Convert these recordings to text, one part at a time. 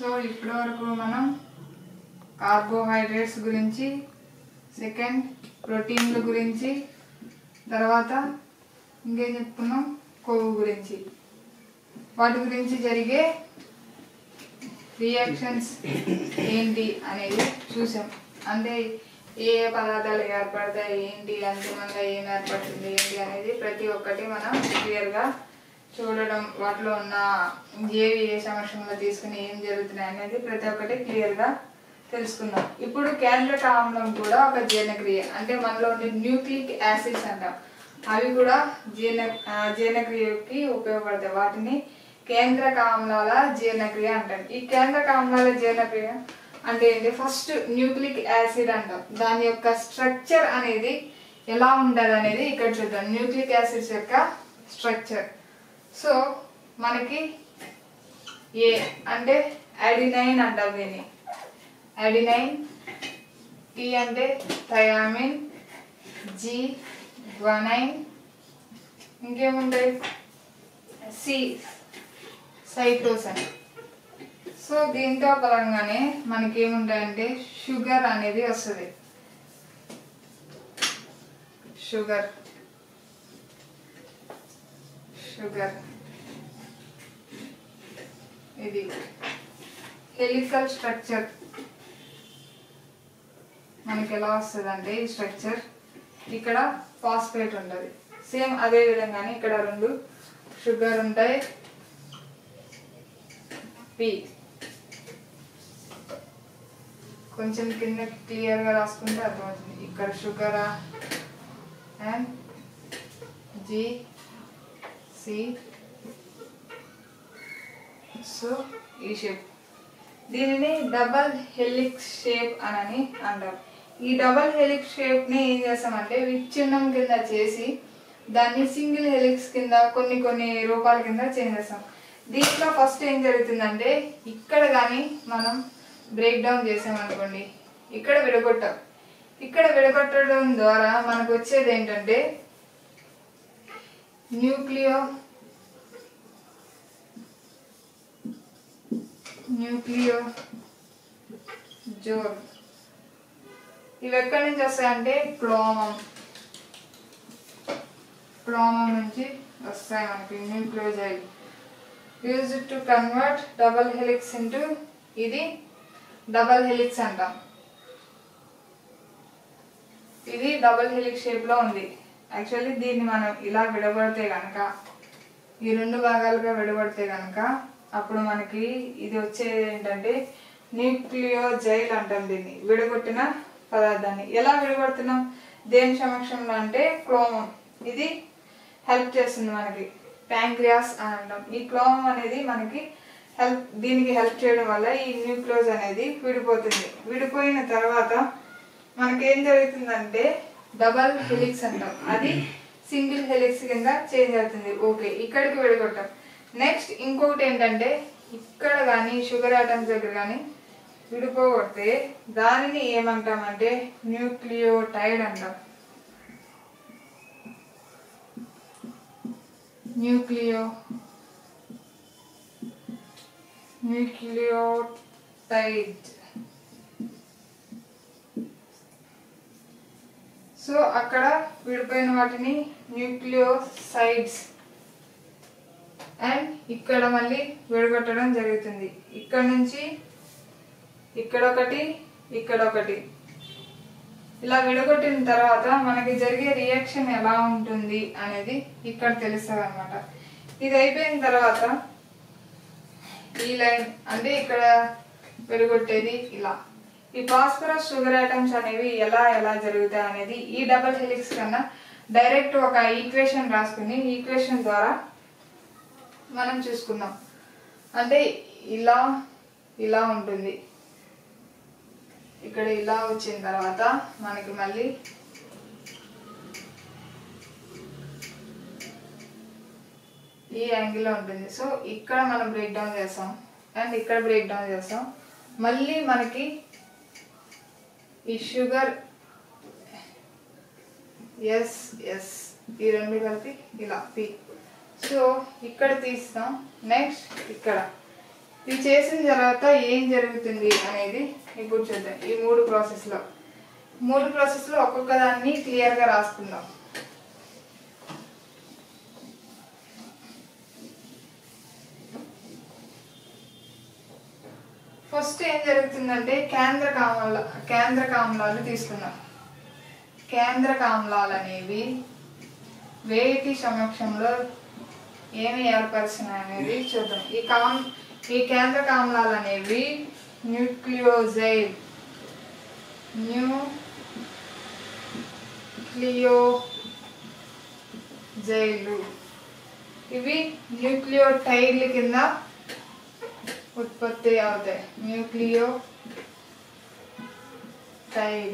so ఇప్పటి వరకు మనం కార్బోహైడ్రేట్స్ గురించి సెకండ్ ప్రోటీన్ల గురించి తర్వాత ఇంకేం చెప్పుకున్నాం కొవ్వు గురించి వాటి గురించి జరిగే రియాక్షన్స్ ఏంటి అనేది చూసాం అంటే ఏ ఏ పదార్థాలు ఏర్పడతాయి ఏంటి అంతిమంగా ఏం ఏర్పడుతుంది ఏంటి అనేది ప్రతి ఒక్కటి మనం క్లియర్గా చూడడం వాటిలో ఉన్న ఏవి ఏ సమక్షంలో తీసుకుని ఏం జరుగుతున్నాయి అనేది ప్రతి ఒక్కటి క్లియర్గా తెలుసుకుందాం ఇప్పుడు కేంద్రక ఆమ్లం కూడా ఒక జీర్ణక్రియ అంటే మనలో ఉండే న్యూక్లిక్ యాసిడ్స్ అంటాం అవి కూడా జీర్ణ ఆ, జీర్ణక్రియకి ఉపయోగపడతాయి వాటిని కేంద్రక ఆమ్లాల జీర్ణక్రియ అంటాం ఈ కేంద్రక ఆమ్లాల జీర్ణక్రియ అంటే ఏంటి ఫస్ట్ న్యూక్లిక్ యాసిడ్ అంటాం దాని యొక్క స్ట్రక్చర్ అనేది ఎలా ఉండదు అనేది ఇక్కడ చూద్దాం న్యూక్లిక్ యాసిడ్స్ యొక్క స్ట్రక్చర్ సో మనకి ఏ అంటే అడినైన్ అంటాం దీన్ని అడినైన్ టీ అంటే థయామిన్ జి గ్వనైన్ ఇంకేముంటాయి సి సైటోసన్ సో దీంతో పరంగానే మనకి ఏముంటాయంటే షుగర్ అనేది వస్తుంది షుగర్ షుగర్ ఇది హెలికల్ స్ట్రక్చర్ మనకి ఎలా వస్తుంది అంటే ఈ స్ట్రక్చర్ ఇక్కడ ఫాస్ఫేట్ ఉంటుంది సేమ్ అదే విధంగానే ఇక్కడ రెండు షుగర్ ఉంటాయి పి కొంచెం కింద క్లియర్గా రాసుకుంటే అర్థమవుతుంది ఇక్కడ షుగరా అండ్ జి సి సో ఈ షేప్ దీనిని డబల్ హెలిక్స్ షేప్ అని అంటారు ఈ డబల్ హెలిక్స్ షేప్ ని ఏం చేస్తామంటే విచ్ఛిన్నం కింద చేసి దాన్ని సింగిల్ హెలిక్స్ కింద కొన్ని కొన్ని రూపాల కింద చేంజ్ చేస్తాం దీంట్లో ఫస్ట్ ఏం జరుగుతుందంటే ఇక్కడ కానీ మనం బ్రేక్ డౌన్ చేసామనుకోండి ఇక్కడ విడగొట్టాం ఇక్కడ విడగొట్టడం ద్వారా మనకు వచ్చేది ఏంటంటే న్యూక్లియో న్యూక్లియో జోర్ ఇవి ఎక్కడి నుంచి వస్తాయంటే క్లోమం క్లోమం నుంచి వస్తాయి మనకి న్యూక్లియోజైల్ use to convert double helix into ఇది డబల్ హెలిక్స్ అంటాం ఇది డబల్ హెలిక్స్ షేప్ లో ఉంది యాక్చువల్లీ దీన్ని మనం ఇలా విడబడితే కనుక ఈ రెండు భాగాలుగా విడబడితే కనుక అప్పుడు మనకి ఇది వచ్చేది ఏంటంటే న్యూక్లియోజైల్ అంటాం దీన్ని విడగొట్టిన పదార్థాన్ని ఎలా విడగొడుతున్నాం దేని సమక్షంలో అంటే క్లోమం ఇది హెల్ప్ చేస్తుంది మనకి ప్యాంక్రియాస్ అని అంటాం ఈ క్లోమం అనేది మనకి హెల్ప్ దీనికి హెల్ప్ చేయడం వల్ల ఈ న్యూక్లియోజ్ అనేది విడిపోతుంది విడిపోయిన తర్వాత మనకి ఏం జరుగుతుందంటే డబల్ హెలిక్స్ అంటాం అది సింగిల్ హెలిక్స్ కింద చేంజ్ అవుతుంది ఓకే ఇక్కడికి విడగొట్టాం నెక్స్ట్ ఇంకొకటి ఏంటంటే ఇక్కడ కానీ షుగర్ ఐటమ్స్ దగ్గర కానీ విడిపోగొడితే దానిని ఏమంటామంటే న్యూక్లియోటైడ్ అంటాం న్యూక్లియో న్యూక్లియోటైడ్ సో అక్కడ విడిపోయిన వాటిని న్యూక్లియోసైడ్స్ అండ్ ఇక్కడ మళ్ళీ విడగొట్టడం జరుగుతుంది ఇక్కడ నుంచి ఇక్కడ ఒకటి ఇక్కడ ఒకటి ఇలా విడగొట్టిన తర్వాత మనకి జరిగే రియాక్షన్ ఎలా ఉంటుంది అనేది ఇక్కడ తెలుస్తుంది అనమాట ఇది అయిపోయిన తర్వాత ఈ లైన్ అంటే ఇక్కడ విడగొట్టేది ఇలా ఈ ఫాస్ఫరస్ షుగర్ ఐటమ్స్ అనేవి ఎలా ఎలా జరుగుతాయి అనేది ఈ డబల్ హెలిక్స్ కన్నా డైరెక్ట్ ఒక ఈక్వేషన్ రాసుకుని ఈక్వేషన్ ద్వారా మనం చూసుకుందాం అంటే ఇలా ఇలా ఉంటుంది ఇక్కడ ఇలా వచ్చిన తర్వాత మనకి మళ్ళీ ఈ యాంగిల్లో ఉంటుంది సో ఇక్కడ మనం బ్రేక్ డౌన్ చేస్తాం అండ్ ఇక్కడ బ్రేక్ డౌన్ చేస్తాం మళ్ళీ మనకి ఈ షుగర్ ఎస్ ఎస్ ఈ రెండు కలిపి ఇలా పి సో ఇక్కడ తీస్తాం నెక్స్ట్ ఇక్కడ ఇది చేసిన తర్వాత ఏం జరుగుతుంది అనేది ఇప్పుడు చూద్దాం ఈ మూడు ప్రాసెస్లో మూడు ప్రాసెస్లో ఒక్కొక్క దాన్ని క్లియర్గా రాసుకుందాం ఫస్ట్ ఏం జరుగుతుందంటే కేంద్ర కామల కేంద్ర కామలాలు తీసుకుందాం కేంద్ర కామలాలు అనేవి వేటి సమక్షంలో ఏమి ఏర్పరిచినాయి అనేది చూద్దాం ఈ కామ్ ఈ కేంద్ర కామలాలు అనేవి న్యూక్లియోజైడ్ న్యూక్లియోజైడ్లు ఇవి న్యూక్లియోటైడ్ల కింద ఉత్పత్తి అవుతాయి న్యూక్లియో టైడ్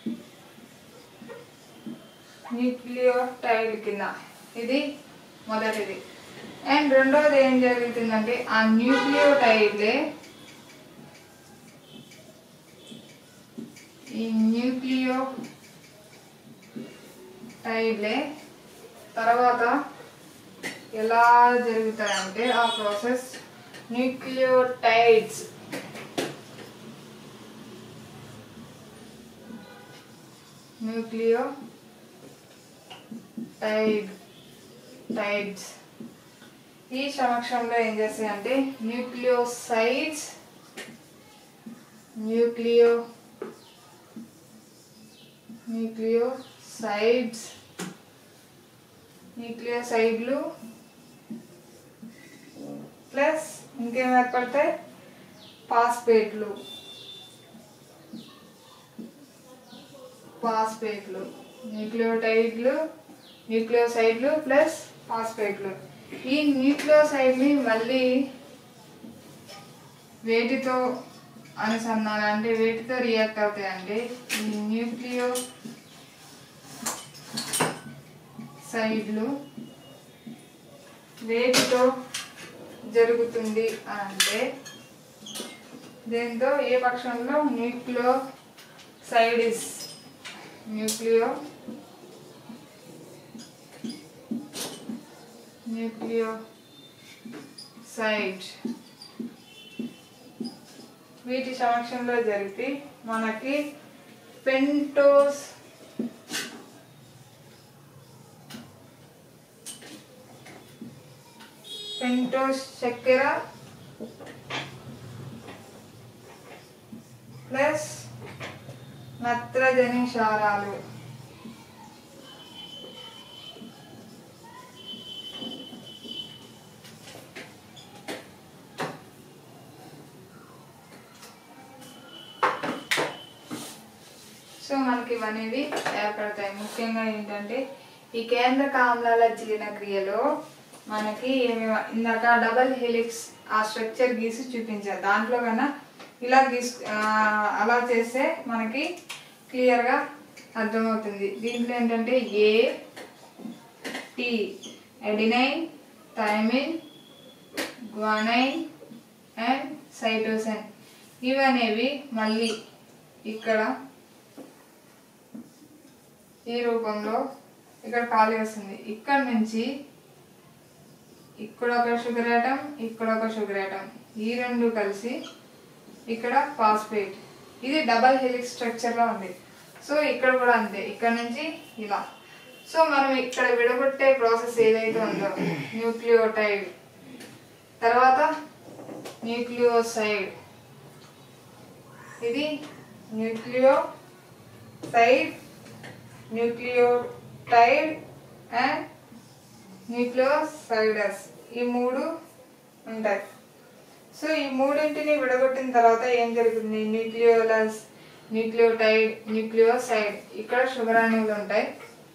న్యూక్లియోటైడ్ కింద ఇది మొదటిది అండ్ రెండోది ఏం జరుగుతుందంటే ఆ న్యూక్లియోటైడ్లే ఈ న్యూక్లియో టైడ్లే తర్వాత ఎలా జరుగుతాయంటే ఆ ప్రాసెస్ న్యూక్లియోటైడ్స్ న్యూక్లియో టైడ్ టైడ్స్ ఈ సమక్షంలో ఏం చేస్తాయంటే న్యూక్లియోసైడ్స్ న్యూక్లియో న్యూక్లియోసైడ్స్ న్యూక్లియోసైడ్లు ప్లస్ ఇంకేం ఏర్పడతాయి పాస్పేట్లు పాస్పేట్లు న్యూక్లియోటైడ్లు న్యూక్లియోసైడ్లు ప్లస్ పాస్పేట్లు ఈ న్యూక్లియోసైడ్ని మళ్ళీ వేటితో అనుసంధానం అంటే వేటితో రియాక్ట్ అవుతాయి అంటే ఈ న్యూక్లియో సైడ్లు వేటితో జరుగుతుంది అని అంటే దీంతో ఏ పక్షంలో న్యూక్లియో సైడిస్ న్యూక్లియో న్యూక్లియో సైడ్ వీటి సమక్షంలో జరిపి మనకి పెంటోస్ పెంటోస్ చక్కెర ప్లస్ నత్రజని క్షారాలు సో మనకి ఇవనేవి ఏర్పడతాయి ముఖ్యంగా ఏంటంటే ఈ కేంద్రక ఆమ్లాల జీర్ణక్రియలో మనకి ఏమేమి ఇందాక డబల్ హెలిక్స్ ఆ స్ట్రక్చర్ గీసి చూపించారు దాంట్లో కన్నా ఇలా గీస్ ఆ, అలా చేస్తే మనకి క్లియర్గా అర్థమవుతుంది దీంట్లో ఏంటంటే A T adenine thymine guanine and cytosine ఇవనేవి మళ్ళీ ఇక్కడ ఈ రూపంలో ఇక్కడ ఖాళీ వస్తుంది ఇక్కడ నుంచి ఇక్కడ ఒక షుగర్ ఐటమ్ ఇక్కడ ఒక షుగర్ ఐటమ్ ఈ రెండు కలిసి ఇక్కడ ఫాస్ఫేట్ ఇది డబల్ హెలిక్స్ స్ట్రక్చర్లో ఉంది సో ఇక్కడ కూడా అంతే ఇక్కడ నుంచి ఇలా సో మనం ఇక్కడ విడగొట్టే ప్రాసెస్ ఏదైతే ఉందో న్యూక్లియోటైడ్ తర్వాత న్యూక్లియోసైడ్ ఇది nucleoside nucleotide and nucleosides ఈ మూడు ఉంటాయి సో ఈ మూడింటిని విడగొట్టిన తర్వాత ఏం జరుగుతుంది న్యూక్లియోలస్ న్యూక్లియోటైడ్ న్యూక్లియోసైడ్ ఇక్కడ షుగర్ అణువులు ఉంటాయి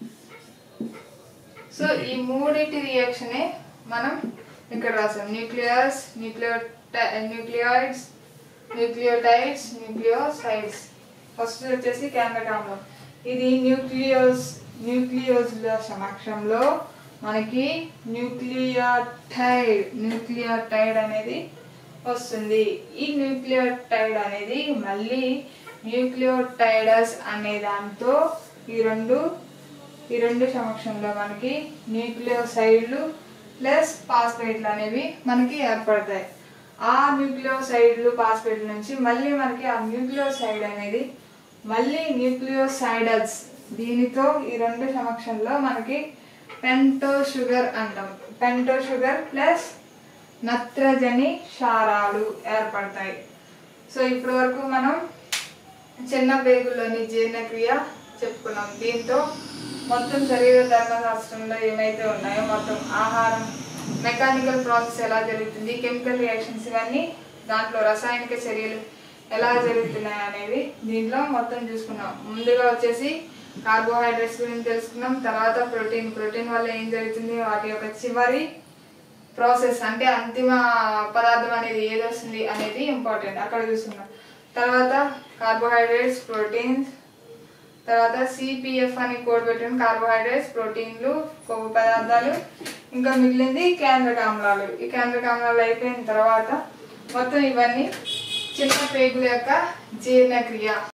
సో ఈ మూడింటి రియాక్షనే మనం ఇక్కడ రాసాం న్యూక్లియస్ న్యూక్లియో న్యూక్లియాయిడ్స్ న్యూక్లియోటైడ్స్ న్యూక్లియోసైడ్స్ ఫస్ట్ వచ్చేసి కేంద్రకాండం ఇది న్యూక్లియోస్ న్యూక్లియోస్ల సమక్షంలో మనకి న్యూక్లియోటైడ్ న్యూక్లియోటైడ్ అనేది వస్తుంది ఈ న్యూక్లియోటైడ్ అనేది మళ్ళీ న్యూక్లియోటైడస్ అనే దాంతో ఈ రెండు ఈ రెండు సమక్షంలో మనకి న్యూక్లియోసైడ్లు ప్లస్ ఫాస్ఫేట్లు అనేవి మనకి ఏర్పడతాయి ఆ న్యూక్లియోసైడ్లు పాస్పేట్ నుంచి మళ్ళీ మనకి ఆ న్యూక్లియోసైడ్ అనేది మళ్ళీ న్యూక్లియోసైడల్స్ దీనితో ఈ రెండు సమక్షంలో మనకి పెంటో షుగర్ అంటాం పెంటో షుగర్ ప్లస్ నత్రజని క్షారాలు ఏర్పడతాయి సో ఇప్పటి వరకు మనం చిన్న పేగుల్లోని జీర్ణక్రియ చెప్పుకున్నాం దీంతో మొత్తం శరీర ధర్మశాస్త్రంలో ఏమైతే ఉన్నాయో మొత్తం ఆహారం మెకానికల్ ప్రాసెస్ ఎలా జరుగుతుంది కెమికల్ రియాక్షన్స్ ఇవన్నీ దాంట్లో రసాయనిక చర్యలు ఎలా జరుగుతున్నాయి అనేవి దీంట్లో మొత్తం చూసుకున్నాం ముందుగా వచ్చేసి కార్బోహైడ్రేట్స్ గురించి తెలుసుకున్నాం తర్వాత ప్రోటీన్ ప్రోటీన్ వల్ల ఏం జరుగుతుంది వాటి యొక్క చివరి ప్రాసెస్ అంటే అంతిమ పదార్థం అనేది ఏది వస్తుంది అనేది ఇంపార్టెంట్ అక్కడ చూసుకున్నాం తర్వాత కార్బోహైడ్రేట్స్ ప్రోటీన్స్ తర్వాత సిపిఎఫ్ అని కోడ్ పెట్టిన కార్బోహైడ్రేట్స్ ప్రోటీన్లు కొవ్వు పదార్థాలు ఇంకా మిగిలింది కేంద్రక ఆమ్లాలు ఈ కేంద్రక ఆమ్లాలు అయిపోయిన తర్వాత మొత్తం ఇవన్నీ చిన్న పేగుల యొక్క జీర్ణక్రియ